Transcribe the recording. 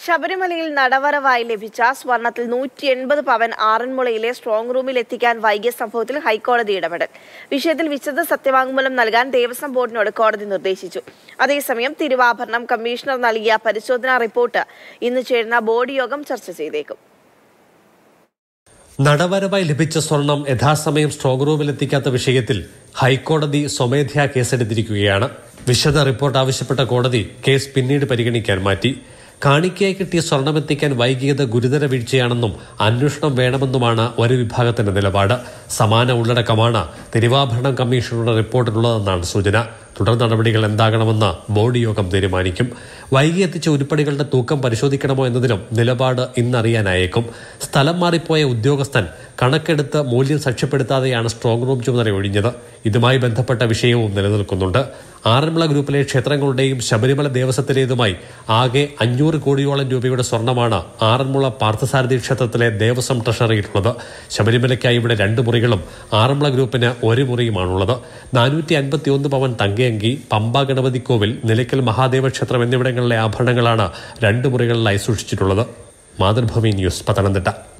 ശബരിമലയിൽ നടവരവായി ലഭിച്ച സ്വർണത്തിൽ നൂറ്റി എൺപത് പവൻ ആറന്മുളയിലെ സ്ട്രോങ് റൂമിൽ എത്തിക്കാൻ വൈകിയ സംഭവത്തിൽ ഹൈക്കോടതി ഇടപെടൽ വിഷയത്തിൽ വിശദ സത്യവാങ്മൂലം നൽകാൻ ദേവസ്വം ബോർഡിനോട് കോടതി നിർദ്ദേശിച്ചു അതേസമയം തിരുവാഭരണം കമ്മീഷണർ നൽകിയ പരിശോധനാ റിപ്പോർട്ട് ഇന്ന് ചേരുന്ന ബോർഡ് യോഗം ചർച്ച ചെയ്തേക്കും നടവരവായി ലഭിച്ച സ്വർണം യഥാസമയം സ്ട്രോങ് റൂമിൽ എത്തിക്കാത്ത വിഷയത്തിൽ ഹൈക്കോടതി സ്വമേധയാ കേസെടുത്തിരിക്കുകയാണ് വിശദ റിപ്പോർട്ട് ആവശ്യപ്പെട്ട കോടതി കേസ് പിന്നീട് പരിഗണിക്കാൻ മാറ്റി കാണിക്കയായി കിട്ടിയ സ്വർണം എത്തിക്കാൻ വൈകിയത് ഗുരുതര വീഴ്ചയാണെന്നും അന്വേഷണം വേണമെന്നുമാണ് ഒരു വിഭാഗത്തിന്റെ നിലപാട് സമാന ഉള്ളടക്കമാണ് തിരുവാഭരണം കമ്മീഷണറുടെ റിപ്പോർട്ടിലുള്ളതെന്നാണ് സൂചന തുടർ നടപടികൾ എന്താകണമെന്ന് ബോർഡ് യോഗം തീരുമാനിക്കും വൈകി എത്തിച്ച ഉരുപ്പടികളുടെ തൂക്കം പരിശോധിക്കണമോ എന്നതിനും നിലപാട് ഇന്നറിയാനായേക്കും സ്ഥലം മാറിപ്പോയ ഉദ്യോഗസ്ഥൻ കണക്കെടുത്ത് മൂല്യം സാക്ഷ്യപ്പെടുത്താതെയാണ് സ്ട്രോങ് റൂം ചുമതല ഒഴിഞ്ഞത് ഇതുമായി ബന്ധപ്പെട്ട വിഷയവും നിലനിൽക്കുന്നുണ്ട് ആറന്മുള ഗ്രൂപ്പിലെ ക്ഷേത്രങ്ങളുടെയും ശബരിമല ദേവസ്വത്തിലേതുമായി ആകെ അഞ്ഞൂറ് കോടിയോളം രൂപയുടെ സ്വർണമാണ് ആറന്മുള പാർത്ഥസാരഥി ക്ഷേത്രത്തിലെ ദേവസ്വം ട്രഷറിയിലുള്ളത് ശബരിമലയ്ക്കായി ഇവിടെ രണ്ട് മുറികളും ആറന്മുള ഗ്രൂപ്പിന് ഒരു മുറിയുമാണുള്ളത് നാനൂറ്റി അൻപത്തി ഒന്ന് പവൻ തങ്കയങ്കി പമ്പ ഗണപതി കോവിൽ നിലയ്ക്കൽ മഹാദേവ ക്ഷേത്രം എന്നിവിടങ്ങളിലെ ആഭരണങ്ങളാണ് രണ്ട് മുറികളിലായി സൂക്ഷിച്ചിട്ടുള്ളത് മാതൃഭൂമി ന്യൂസ് പത്തനംതിട്ട